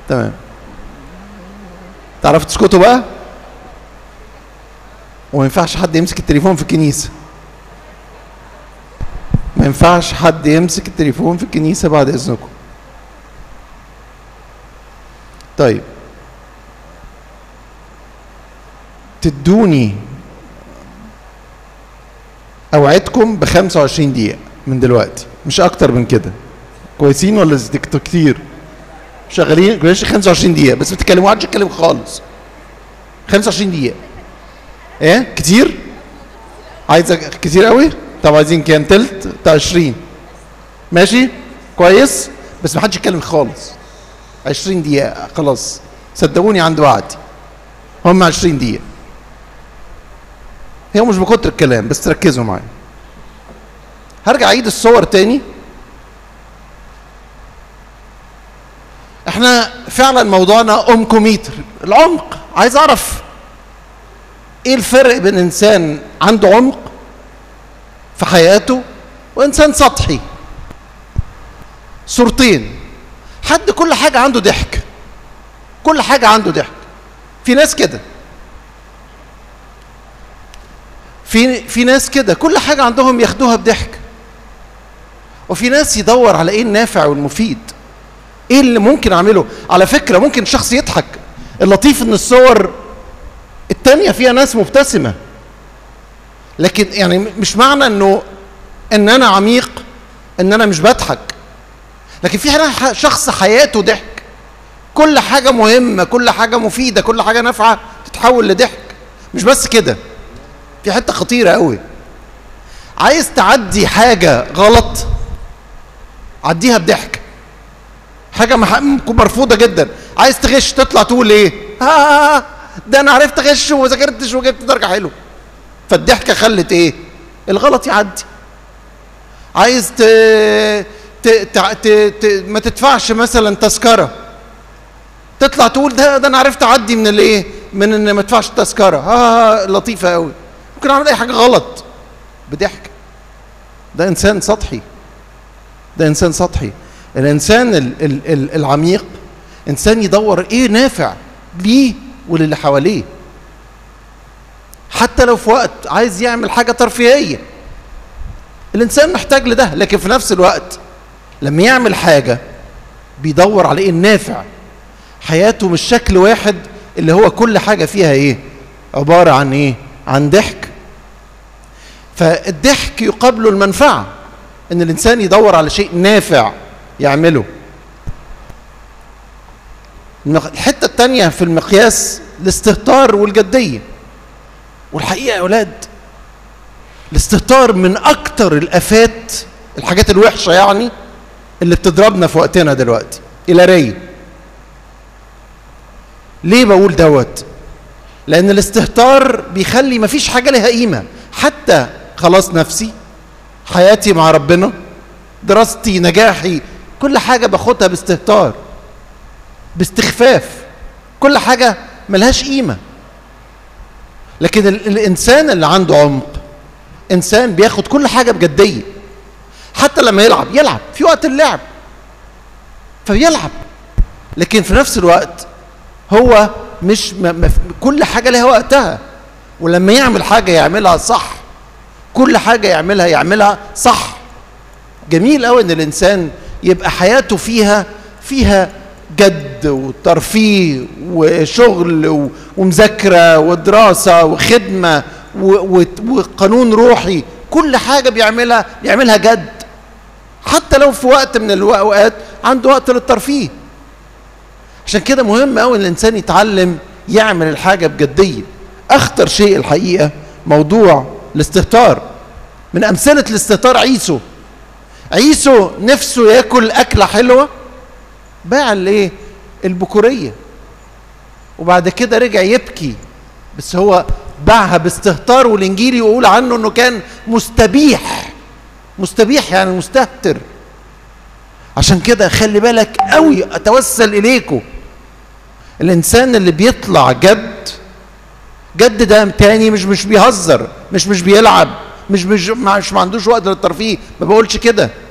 تمام تعرفوا تسكتوا بقى وما ينفعش حد يمسك التليفون في الكنيسه ما ينفعش حد يمسك التليفون في الكنيسه بعد اذنكم طيب تدوني اوعدكم ب 25 دقيقه من دلوقتي مش اكتر من كده كويسين ولا زدت كتير شغالين ماشي 25 دقيقه بس ما تتكلموا حدش يتكلم خالص 25 دقيقه ايه كتير عايزه كتير قوي طب عايزين كام تلت بتاع 20 ماشي كويس بس ما حدش يتكلم خالص 20 دقيقه خلاص صدقوني عند وعدي هم 20 دقيقه هي مش بكتر الكلام بس تركزوا معايا هرجع اعيد الصور تاني احنا فعلا موضوعنا امكوميتر العمق عايز اعرف ايه الفرق بين انسان عنده عمق في حياته وانسان سطحي صورتين حد كل حاجه عنده ضحك كل حاجه عنده ضحك في ناس كده في في ناس كده كل حاجه عندهم ياخدوها بضحك وفي ناس يدور على ايه النافع والمفيد ايه اللي ممكن اعمله على فكره ممكن شخص يضحك اللطيف ان الصور التانية فيها ناس مبتسمة لكن يعني مش معنى انه ان انا عميق ان انا مش بضحك لكن في هنا شخص حياته ضحك كل حاجة مهمة كل حاجة مفيدة كل حاجة نافعة تتحول لضحك مش بس كده في حتة خطيرة قوي عايز تعدي حاجة غلط عديها بضحك حاجة مرفوضة جدا عايز تغش تطلع تقول ايه آه ده انا عرفت اغش وما ذاكرتش وجبت درجة حلوة فالضحكة خلت ايه الغلط يعدي عايز ت... ت... ت... ت... ت... ما تدفعش مثلا تذكرة تطلع تقول ده ده انا عرفت اعدي من الايه من ان ما ادفعش التذكرة اه لطيفة قوي ممكن اعمل اي حاجة غلط بضحك ده انسان سطحي ده انسان سطحي الانسان ال ال ال العميق انسان يدور ايه نافع ليه وللي حواليه حتى لو في وقت عايز يعمل حاجه ترفيهيه الانسان محتاج لده لكن في نفس الوقت لما يعمل حاجه بيدور على ايه النافع حياته مش شكل واحد اللي هو كل حاجه فيها ايه عباره عن ايه عن ضحك فالضحك يقابله المنفعه ان الانسان يدور على شيء نافع يعمله الحتة التانية في المقياس الاستهتار والجدية والحقيقة يا أولاد الاستهتار من أكتر الآفات الحاجات الوحشة يعني اللي بتضربنا في وقتنا دلوقتي إلى ري ليه بقول دوت لأن الاستهتار بيخلي مفيش حاجة لها قيمة حتى خلاص نفسي حياتي مع ربنا دراستي نجاحي كل حاجة باخدها باستهتار باستخفاف كل حاجة ملهاش قيمة لكن الإنسان اللي عنده عمق إنسان بياخد كل حاجة بجدية حتى لما يلعب يلعب في وقت اللعب فبيلعب لكن في نفس الوقت هو مش م م كل حاجة لها وقتها ولما يعمل حاجة يعملها صح كل حاجة يعملها يعملها صح جميل قوي ان الانسان يبقى حياته فيها فيها جد وترفيه وشغل ومذاكرة ودراسة وخدمة وقانون روحي كل حاجة بيعملها بيعملها جد حتى لو في وقت من الأوقات عنده وقت للترفيه عشان كده مهم قوي ان الانسان يتعلم يعمل الحاجة بجدية اخطر شيء الحقيقة موضوع الاستهتار من امثلة الاستهتار عيسو عيسو نفسه ياكل اكلة حلوة باع الايه البكورية وبعد كده رجع يبكي بس هو باعها باستهتار والانجيل يقول عنه انه كان مستبيح مستبيح يعني مستهتر عشان كده خلي بالك قوي اتوسل اليكم الانسان اللي بيطلع جد جد ده تاني مش مش بيهزر مش مش بيلعب مش مش مش ما عندوش وقت للترفيه ما بقولش كده